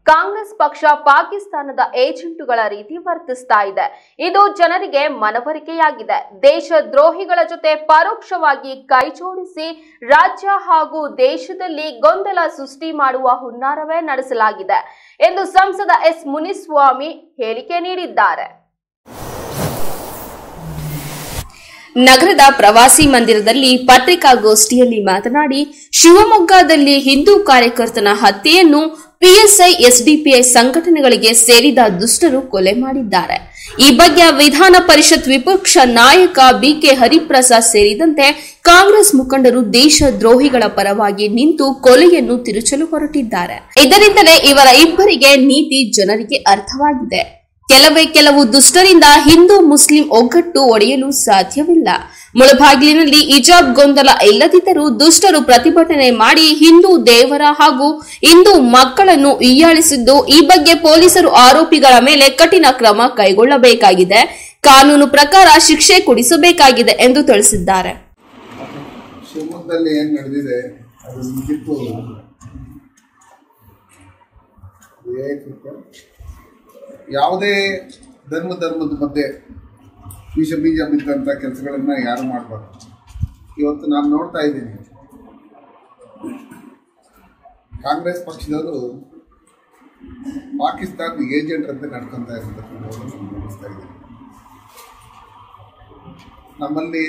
ಕಾಂಗ್ರೆಸ್ ಪಕ್ಷ ಪಾಕಿಸ್ತಾನದ ಏಜೆಂಟುಗಳ ರೀತಿ ವರ್ತಿಸ್ತಾ ಇದೆ ಇದು ಜನರಿಗೆ ಮನವರಿಕೆಯಾಗಿದೆ ದೇಶ ದ್ರೋಹಿಗಳ ಜೊತೆ ಪರೋಕ್ಷವಾಗಿ ಕೈಜೋಡಿಸಿ ರಾಜ್ಯ ಹಾಗೂ ದೇಶದಲ್ಲಿ ಗೊಂದಲ ಸೃಷ್ಟಿ ಮಾಡುವ ಹುನ್ನಾರವೇ ನಡೆಸಲಾಗಿದೆ ಎಂದು ಸಂಸದ ಎಸ್ ಮುನಿಸ್ವಾಮಿ ಹೇಳಿಕೆ ನೀಡಿದ್ದಾರೆ ನಗರದ ಪ್ರವಾಸಿ ಮಂದಿರದಲ್ಲಿ ಪತ್ರಿಕಾಗೋಷ್ಠಿಯಲ್ಲಿ ಮಾತನಾಡಿ ಶಿವಮೊಗ್ಗದಲ್ಲಿ ಹಿಂದೂ ಕಾರ್ಯಕರ್ತನ ಹತ್ಯೆಯನ್ನು ಪಿಎಸ್ಐ ಎಸ್ಡಿಪಿಐ ಸಂಘಟನೆಗಳಿಗೆ ಸೇರಿದ ದುಷ್ಟರು ಕೊಲೆ ಮಾಡಿದ್ದಾರೆ ಈ ಬಗ್ಗೆ ವಿಧಾನ ಪರಿಷತ್ ವಿಪಕ್ಷ ನಾಯಕ ಬಿಕೆ ಹರಿಪ್ರಸಾದ್ ಸೇರಿದಂತೆ ಕಾಂಗ್ರೆಸ್ ಮುಖಂಡರು ದೇಶ ದ್ರೋಹಿಗಳ ಪರವಾಗಿ ನಿಂತು ಕೊಲೆಯನ್ನು ತಿರುಚಲು ಹೊರಟಿದ್ದಾರೆ ಇದರಿಂದಲೇ ಇವರ ಇಬ್ಬರಿಗೆ ನೀತಿ ಜನರಿಗೆ ಅರ್ಥವಾಗಿದೆ ಕೆಲವೇ ಕೆಲವು ದುಷ್ಟರಿಂದ ಹಿಂದೂ ಮುಸ್ಲಿಂ ಒಗ್ಗಟ್ಟು ಒಡೆಯಲು ಸಾಧ್ಯವಿಲ್ಲ ಮುಳಬಾಗಿಲಿನಲ್ಲಿ ಇಜಾಬ್ ಗೊಂದಲ ಇಲ್ಲದಿದ್ದರೂ ದುಷ್ಟರು ಪ್ರತಿಭಟನೆ ಮಾಡಿ ಹಿಂದೂ ದೇವರ ಹಾಗೂ ಹಿಂದೂ ಮಕ್ಕಳನ್ನು ಹೀಯಾಳಿಸಿದ್ದು ಈ ಬಗ್ಗೆ ಪೊಲೀಸರು ಆರೋಪಿಗಳ ಮೇಲೆ ಕಠಿಣ ಕ್ರಮ ಕೈಗೊಳ್ಳಬೇಕಾಗಿದೆ ಕಾನೂನು ಪ್ರಕಾರ ಶಿಕ್ಷೆ ಕೊಡಿಸಬೇಕಾಗಿದೆ ಎಂದು ತಿಳಿಸಿದ್ದಾರೆ ಶಿವಮೊಗ್ಗದಲ್ಲಿ ಏನು ನಡೆದಿದೆ ಅದು ನಿಜಕ್ಕೂ ಏಕೈಕ ಯಾವುದೇ ಧರ್ಮ ಧರ್ಮದ ಮಧ್ಯೆ ವಿಷ ಬೀಜ ಬಿದ್ದಂಥ ಕೆಲಸಗಳನ್ನು ಯಾರು ಮಾಡಬಾರ್ದು ಇವತ್ತು ನಾನು ನೋಡ್ತಾ ಇದ್ದೀನಿ ಕಾಂಗ್ರೆಸ್ ಪಕ್ಷದವರು ಪಾಕಿಸ್ತಾನ ಏಜೆಂಟ್ ಅಂತ ನಡ್ಕೊತಾ ಇರ್ತಕ್ಕಂಥದ್ದು ನಾನು ಗಮನಿಸ್ತಾ ಇದ್ದೀನಿ ನಮ್ಮಲ್ಲಿ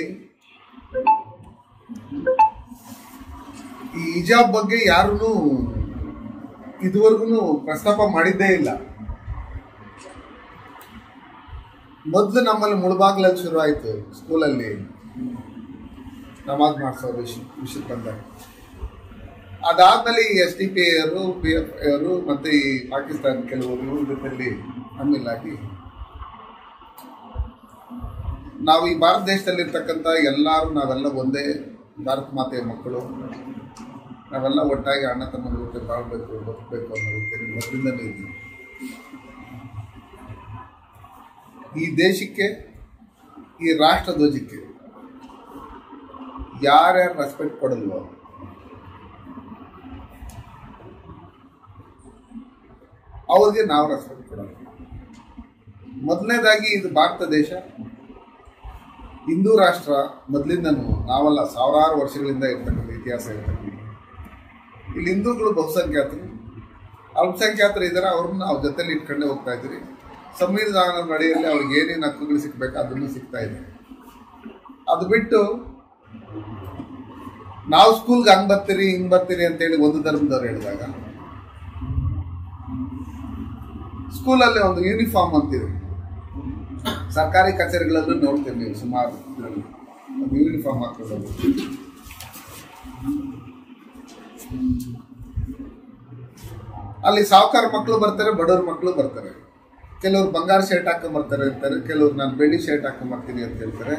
ಈ ಹಿಜಾಬ್ ಬಗ್ಗೆ ಯಾರೂ ಇದುವರೆಗೂ ಪ್ರಸ್ತಾಪ ಮಾಡಿದ್ದೇ ಇಲ್ಲ ಮೊದಲು ನಮ್ಮಲ್ಲಿ ಮುಳುಬಾಗ್ಲಲ್ಲಿ ಶುರು ಆಯಿತು ಸ್ಕೂಲಲ್ಲಿ ನಮಾಜ್ ಮಾಡಿಸೋ ವಿಷಯ ವಿಷಯ ಬಂದಾಗ ಅದಾದ್ಮೇಲೆ ಈ ಎಸ್ ಡಿ ಪಿ ಅವರು ಪಿ ಎಫ್ ಅವರು ಮತ್ತೆ ಈ ಪಾಕಿಸ್ತಾನ ಕೆಲವರು ಇವ್ರ ಜೊತೆಲಿ ಆಗಿ ನಾವು ಈ ಭಾರತ ದೇಶದಲ್ಲಿರ್ತಕ್ಕಂಥ ಎಲ್ಲರೂ ನಾವೆಲ್ಲ ಒಂದೇ ಭಾರತ ಮಾತೆಯ ಮಕ್ಕಳು ನಾವೆಲ್ಲ ಒಟ್ಟಾಗಿ ಅಣ್ಣ ತಮ್ಮನ ಜೊತೆ ಬಾಳ್ಬೇಕು ಬದುಕಬೇಕು ಅನ್ನೋ ರೀತಿಯಲ್ಲಿ ಮೊದಲಿಂದಲೇ ಇದ್ದೀವಿ ಈ ದೇಶಕ್ಕೆ ಈ ರಾಷ್ಟ್ರ ಧ್ವಜಕ್ಕೆ ಯಾರ್ಯಾರು ರೆಸ್ಪೆಕ್ಟ್ ಕೊಡಲ್ವೋ ಅವ್ರಿಗೆ ನಾವು ರೆಸ್ಪೆಕ್ಟ್ ಕೊಡಲ್ಲ ಮೊದಲನೇದಾಗಿ ಇದು ಭಾರತ ದೇಶ ಹಿಂದೂ ರಾಷ್ಟ್ರ ಮೊದಲಿಂದನೂ ನಾವಲ್ಲ ಸಾವಿರಾರು ವರ್ಷಗಳಿಂದ ಇರ್ತಕ್ಕಂಥ ಇತಿಹಾಸ ಇರ್ತಕ್ಕಂಥ ಇಲ್ಲಿ ಹಿಂದೂಗಳು ಬಹುಸಂಖ್ಯಾತರು ಅಲ್ಪಸಂಖ್ಯಾತರು ಇದ್ದಾರೆ ಅವ್ರನ್ನ ಅವ್ರ ಜೊತೆಲಿ ಇಟ್ಕೊಂಡೇ ಹೋಗ್ತಾ ಇದ್ದೀರಿ ಸಂವಿಧಾನದ ಅಡಿಯಲ್ಲಿ ಅವ್ರಿಗೆ ಏನೇನು ಹಕ್ಕುಗಳು ಸಿಗ್ಬೇಕು ಅದನ್ನು ಸಿಗ್ತಾ ಇದೆ ಅದು ಬಿಟ್ಟು ನಾವು ಸ್ಕೂಲ್ಗೆ ಹಂಗ್ ಬರ್ತೀರಿ ಹಿಂಗ್ ಬರ್ತೀರಿ ಅಂತೇಳಿ ಒಂದು ಧರ್ಮದವ್ರು ಹೇಳಿದಾಗ ಸ್ಕೂಲಲ್ಲಿ ಒಂದು ಯೂನಿಫಾರ್ಮ್ ಅಂತಿದೆ ಸರ್ಕಾರಿ ಕಚೇರಿಗಳಲ್ಲೂ ನೋಡ್ತೀರಿ ನೀವು ಸುಮಾರು ಇದ್ರಲ್ಲಿ. ಒಂದು ಯೂನಿಫಾರ್ಮ್ ಹಾಕೋದು ಅಲ್ಲಿ ಸಾವುಕಾರ ಮಕ್ಕಳು ಬರ್ತಾರೆ ಬಡವ್ರ ಮಕ್ಕಳು ಬರ್ತಾರೆ ಕೆಲವ್ರು ಬಂಗಾರ ಶರ್ಟ್ ಹಾಕೊಂಡ್ ಬರ್ತಾರೆ ಅಂತಾರೆ ಕೆಲವ್ರು ನಾನು ಬೆಳ್ಳಿ ಶರ್ಟ್ ಹಾಕೊಂಡ್ ಬರ್ತೀನಿ ಅಂತ ಹೇಳ್ತಾರೆ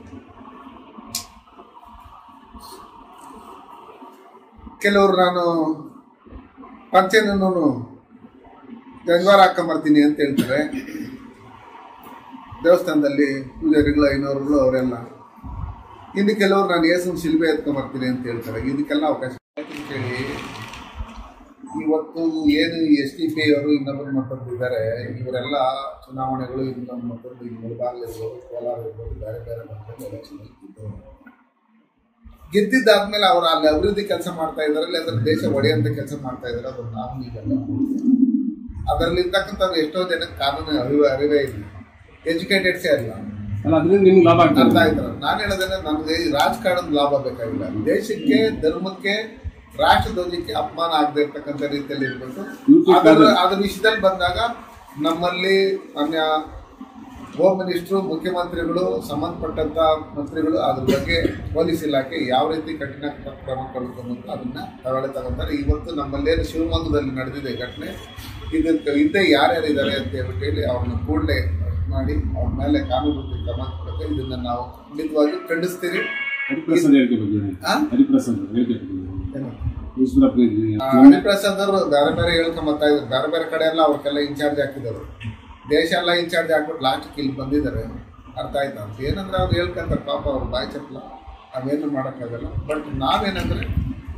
ಕೆಲವ್ರು ನಾನು ಪಂಚೆನೂ ಗಂಗಾರ ಹಾಕೊಂಬರ್ತೀನಿ ಅಂತ ಹೇಳ್ತಾರೆ ದೇವಸ್ಥಾನದಲ್ಲಿ ಪೂಜಾರಿಗಳು ಐನೂರುಗಳು ಅವರೆಲ್ಲ ಇನ್ನು ಕೆಲವರು ನಾನು ಏಸು ಶಿಲ್ಬೆ ಎತ್ಕೊಂಬರ್ತೀನಿ ಅಂತ ಹೇಳ್ತಾರೆ ಇದಕ್ಕೆಲ್ಲ ಅವಕಾಶ ಆಯ್ತು ಅಂತೇಳಿ ಇವತ್ತು ಏನು ಎಸ್ ಟಿ ಪಿ ಅವರು ಇನ್ನೊಬ್ಬರು ಮತ್ತೊಂದು ಇದ್ದಾರೆ ಇವರೆಲ್ಲ ಚುನಾವಣೆಗಳು ಇನ್ನೊಂದು ಮತ್ತೊಂದು ಈಗ ಮುಳಬಾಗಿಲು ಇರ್ಬೋದು ಕೋಲಾರ ಇರ್ಬೋದು ಬೇರೆ ಬೇರೆ ಮತ್ತೊಂದು ಎಲೆಕ್ಷನ್ ಗೆದ್ದವರು ಗೆದ್ದಿದ್ದಾದ್ಮೇಲೆ ಅವರು ಅಲ್ಲಿ ಅಭಿವೃದ್ಧಿ ಕೆಲಸ ಮಾಡ್ತಾ ಇದ್ದಾರೆ ಅಲ್ಲಿ ಅದರ ದೇಶ ಒಡೆಯುವಂತ ಕೆಲಸ ಮಾಡ್ತಾ ಇದ್ದಾರೆ ಅದು ನಾವು ಈಗೆಲ್ಲ ಅದರಲ್ಲಿ ಇರ್ತಕ್ಕಂಥವ್ರು ಎಷ್ಟೋ ಜನಕ್ಕೆ ಕಾನೂನು ಅರಿವು ಅರಿವೇ ಇಲ್ಲ ಎಜುಕೇಟೆಡ್ಸೇ ಅಲ್ಲ ಅಲ್ಲ ಅದರಿಂದ ನಿಮ್ಗೆ ಲಾಭ ಅರ್ಥ ಆಗ್ತದೆ ಆಯ್ತಲ್ಲ ನಾನು ಹೇಳೋದೇನೆ ನಮ್ಗೆ ಈ ರಾಜಕಾರಣದ ಲಾಭ ಬೇಕಾಗಿಲ್ಲ ದೇಶಕ್ಕೆ ಧರ್ಮಕ್ಕೆ ರಾಷ್ಟ್ರ ಧ್ವಜಕ್ಕೆ ಅಪಮಾನ ಆಗದೆ ಇರ್ತಕ್ಕಂಥ ರೀತಿಯಲ್ಲಿ ಇರ್ಬೇಕು YouTube ಅದರ ಗಾದೆ. ಅದ್ರ ವಿಷಯದಲ್ಲಿ ಬಂದಾಗ ನಮ್ಮಲ್ಲಿ ಮಾನ್ಯ ಹೋಮ್ ಮಿನಿಸ್ಟ್ರು ಮುಖ್ಯಮಂತ್ರಿಗಳು ಸಂಬಂಧಪಟ್ಟಂತ ಮಂತ್ರಿಗಳು ಅದ್ರ ಬಗ್ಗೆ ಪೊಲೀಸ್ ಇಲಾಖೆ ಯಾವ ರೀತಿ ಕಠಿಣ ಕ್ರಮ ಕಳ್ಕೊಂಡು ಅದನ್ನ ತಗೊಳ್ಳೆ ತಗೊಂತಾರೆ ಇವತ್ತು ನಮ್ಮಲ್ಲೇನು ಶಿವಮೊಗ್ಗದಲ್ಲಿ ನಡೆದಿದೆ ಘಟನೆ ಇದಕ್ಕೆ ಹಿಂದೆ ಯಾರ್ಯಾರಿದ್ದಾರೆ ಅಂತ ಹೇಳ್ಬಿಟ್ಟು ಹೇಳಿ ಅವ್ರನ್ನ ಕೂಡಲೇ ಮಾಡಿ ಅವ್ರ ಮೇಲೆ ಕಾನೂನು ರೀತಿ ಕ್ರಮ ಕೊಡುತ್ತೆ ಇದನ್ನ ನಾವು ಖಂಡಿತವಾಗಿ ಖಂಡಿಸ್ತೀವಿ ಹರಿಪ್ರಸಾದ್ ಹೇಳಿಕೆ ಬಗ್ಗೆ ಏನು? ಆ? ಹರಿಪ್ರಸಾದ್ ಹೇಳಿಕೆ ಬಗ್ಗೆ ಏನು? ಈಶ್ವರಪ್ಪ ಇದ್ರಿ. ಆ, ಹರಿಪ್ರಸಾದ್ ಅವರು ಬೇರೆ ಬೇರೆ ಹೇಳ್ಕೊಂಬತ್ತಾ ಇದ್ರು ಬೇರೆ ಬೇರೆ ಕಡೆ ಎಲ್ಲ ಅವ್ರಿಗೆಲ್ಲ ಇನ್ಚಾರ್ಜ್ ಹಾಕಿದರು ದೇಶ ಎಲ್ಲ ಇನ್ಚಾರ್ಜ್ ಹಾಕ್ಬಿಟ್ಟು ಲಾಸ್ಟ್ಗೆ ಇಲ್ಲಿ ಬಂದಿದ್ದಾರೆ ಅರ್ಥ ಆಯ್ತಾ ಅಂತ ಏನಂದ್ರೆ ಅವ್ರು ಹೇಳ್ಕೊಂತಾರೆ ಪಾಪ ಅವ್ರ ಬಾಯಿ ಚಪ್ಪಲ ಅವೇನು ಮಾಡೋಕ್ಕಾಗಲ್ಲ ಬಟ್ ನಾವೇನಂದ್ರೆ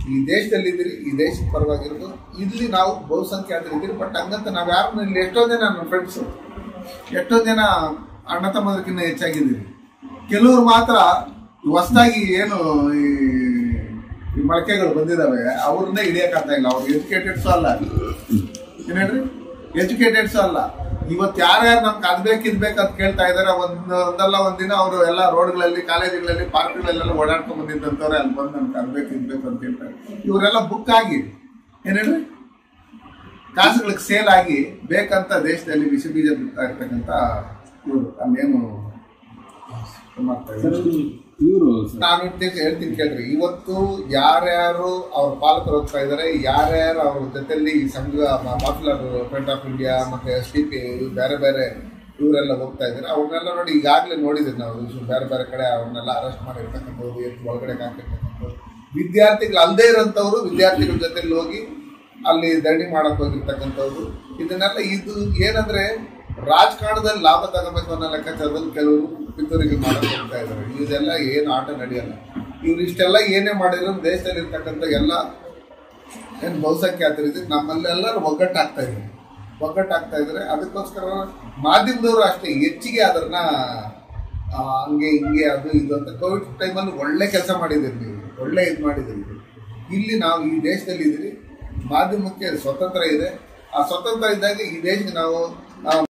ಈ ದೇಶದಲ್ಲಿದ್ದೀರಿ ಈ ದೇಶದ ಪರವಾಗಿರೋದು ಇಲ್ಲಿ ನಾವು ಬಹುಸಂಖ್ಯಾತರಿದ್ದೀರಿ ಬಟ್ ಹಂಗಂತ ನಾವು ಯಾರು ಇಲ್ಲಿ ಎಷ್ಟೋ ಜನ ನನ್ನ ಫ್ರೆಂಡ್ಸು ಎಷ್ಟೋ ಜನ ಅಣ್ಣ ತಮ್ಮದಕ್ಕಿಂತ ಹೆಚ್ಚಾಗಿದ್ದೀರಿ ಕೆಲವರು ಮಾತ್ರ ಹೊಸದಾಗಿ ಏನು ಈ ಈ ಮೊಳಕೆಗಳು ಬಂದಿದ್ದಾವೆ ಅವ್ರನ್ನೇ ಹಿಡಿಯಕ್ಕಾಗ್ತಾ ಇಲ್ಲ ಅವ್ರು ಎಜುಕೇಟೆಡ್ಸು ಅಲ್ಲ ಏನೇನ್ರಿ ಎಜುಕೇಟೆಡ್ಸು ಅಲ್ಲ ಇವತ್ತು ಯಾರ್ಯಾರು ನಮ್ಗೆ ಅದ್ ಬೇಕು ಇದ್ ಬೇಕು ಅಂತ ಕೇಳ್ತಾ ಇದಾರೆ ಒಂದ್ ಒಂದಲ್ಲ ಒಂದಿನ ಅವರು ಎಲ್ಲ ರೋಡ್ಗಳಲ್ಲಿ ಕಾಲೇಜುಗಳಲ್ಲಿ ಪಾರ್ಕ್ಗಳಲ್ಲೆಲ್ಲ ಓಡಾಡ್ಕೊಂಡ್ ಬಂದಿದ್ದಂತವ್ರೆ ಅಲ್ಲಿ ಬಂದು ನಮ್ಗೆ ಅದ್ ಬೇಕು ಇದ್ ಬೇಕು ಅಂತ ಹೇಳ್ತಾರೆ ಇವರೆಲ್ಲ ಬುಕ್ ಆಗಿ ಏನೇನ್ರಿ ಕಾಸುಗಳಿಗೆ ಸೇಲ್ ಆಗಿ ಬೇಕಂತ ದೇಶದಲ್ಲಿ ವಿಷ ಬೀಜ ಬಿತ್ತಾ ಇರ್ತಕ್ಕಂಥ ಇವರು ಅಲ್ಲೇನು ಮಾಡ್ತಾ ಇದ್ದಾರೆ ಇವರು ನಾನು ಉದ್ದೇಶ ಹೇಳ್ತೀನಿ ಕೇಳ್ರಿ ಇವತ್ತು ಯಾರ್ಯಾರು ಅವ್ರ ಪಾಲಕರು ಹೋಗ್ತಾ ಇದಾರೆ ಯಾರ್ಯಾರು ಅವ್ರ ಜೊತೆಲಿ ಈ ಸಂಘ ಪಾಪ್ಯುಲರ್ ಫ್ರಂಟ್ ಆಫ್ ಇಂಡಿಯಾ ಮತ್ತೆ ಎಸ್ ಟಿ ಪಿ ಬೇರೆ ಬೇರೆ ಇವರೆಲ್ಲ ಹೋಗ್ತಾ ಇದ್ದಾರೆ ಅವ್ರನ್ನೆಲ್ಲ ನೋಡಿ ಈಗಾಗಲೇ ನೋಡಿದ್ರಿ ನಾವು ಇವ್ರು ಬೇರೆ ಬೇರೆ ಕಡೆ ಅವ್ರನ್ನೆಲ್ಲ ಅರೆಸ್ಟ್ ಮಾಡಿರ್ತಕ್ಕಂಥವ್ರು ಎತ್ತು ಒಳಗಡೆ ಹಾಕಿರ್ತಕ್ಕಂಥವ್ರು ವಿದ್ಯಾರ್ಥಿಗಳು ಅಲ್ಲದೆ ಇರೋಂಥವ್ರು ವಿದ್ಯಾರ್ಥಿಗಳ ಜೊತೆಲಿ ಹೋಗಿ ಅಲ್ಲಿ ಧರಣಿ ಮಾಡಕ್ ಹೋಗಿರ್ತಕ್ಕಂಥವ್ರು ಇದನ್ನೆಲ್ಲ ಇದು ಏನಂದ್ರೆ ರಾಜಕಾರಣದಲ್ಲಿ ಲಾಭ ತಗೋಬೇಕು ಅನ್ನೋ ಲೆಕ್ಕಾಚಾರದಲ್ಲಿ ಕೆಲವರು ಪಿತೂರಿಗೆ ಮಾಡಕ್ ಹೋಗ್ತಾ ಇದ್ದಾರೆ ಇದೆಲ್ಲ ಏನು ಆಟ ನಡೆಯಲ್ಲ ಇವ್ರು ಇಷ್ಟೆಲ್ಲ ಏನೇ ಮಾಡಿದ್ರು ದೇಶದಲ್ಲಿ ಇರ್ತಕ್ಕಂಥ ಎಲ್ಲ ಏನು ಬಹುಸಂಖ್ಯಾತರಿದ್ದು ನಮ್ಮಲ್ಲೆಲ್ಲರೂ ಒಗ್ಗಟ್ಟಾಗ್ತಾ ಇದ್ದಾರೆ ಒಗ್ಗಟ್ಟಾಗ್ತಾ ಇದ್ದಾರೆ ಅದಕ್ಕೋಸ್ಕರ ಮಾಧ್ಯಮದವರು ಅಷ್ಟೇ ಹೆಚ್ಚಿಗೆ ಅದನ್ನ ಆ, ಹಂಗೆ ಹಿಂಗೆ ಅದು ಇದು ಅಂತ ಕೋವಿಡ್ ಟೈಮಲ್ಲಿ ಒಳ್ಳೆ ಕೆಲಸ ಮಾಡಿದಿರಿ ನೀವು ಒಳ್ಳೆ ಇದು ಮಾಡಿದಿರಿ ಇಲ್ಲಿ ನಾವು ಈ ದೇಶದಲ್ಲಿ ಇದ್ದೀರಿ ಮಾಧ್ಯಮಕ್ಕೆ ಸ್ವತಂತ್ರ ಇದೆ ಆ ಸ್ವತಂತ್ರ ಇದ್ದಾಗ ಈ ದೇಶಕ್ಕೆ ನಾವು ನಾವು